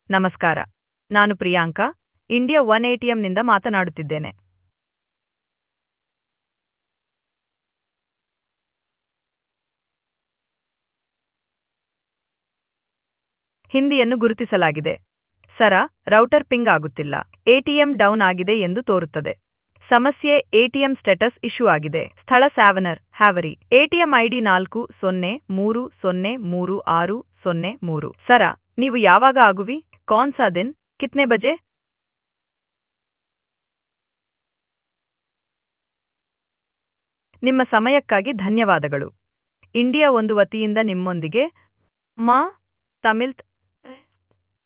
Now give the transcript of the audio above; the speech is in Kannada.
ನಮಸ್ಕಾರ ನಾನು ಪ್ರಿಯಾಂಕಾ ಇಂಡಿಯಾ ಒನ್ ಎಟಿಎಂನಿಂದ ಮಾತನಾಡುತ್ತಿದ್ದೇನೆ ಹಿಂದಿಯನ್ನು ಗುರುತಿಸಲಾಗಿದೆ ಸರ ರೌಟರ್ ಪಿಂಗ್ ಆಗುತ್ತಿಲ್ಲ ಎಟಿಎಂ ಡೌನ್ ಆಗಿದೆ ಎಂದು ತೋರುತ್ತದೆ ಸಮಸ್ಯೆ ಎಟಿಎಂ ಸ್ಟೇಟಸ್ ಇಶ್ಯೂ ಆಗಿದೆ ಸ್ಥಳ ಸ್ಯಾವನರ್ ಹ್ಯಾವರಿ ಎಟಿಎಂ ಐಡಿ ನಾಲ್ಕು ಸೊನ್ನೆ ಮೂರು ಸೊನ್ನೆ ಮೂರು ಆರು ಸೊನ್ನೆ ಮೂರು ಸರ ನೀವು ಯಾವಾಗ ಆಗುವಿ ಕೌನ್ ಸಾ ದಿನ್ ಕಿತ್ನೆ ಬಜೆ ನಿಮ್ಮ ಸಮಯಕ್ಕಾಗಿ ಧನ್ಯವಾದಗಳು ಇಂಡಿಯಾ ಒಂದು ವತಿಯಿಂದ ನಿಮ್ಮೊಂದಿಗೆ ಮಾ ತಮಿಳ್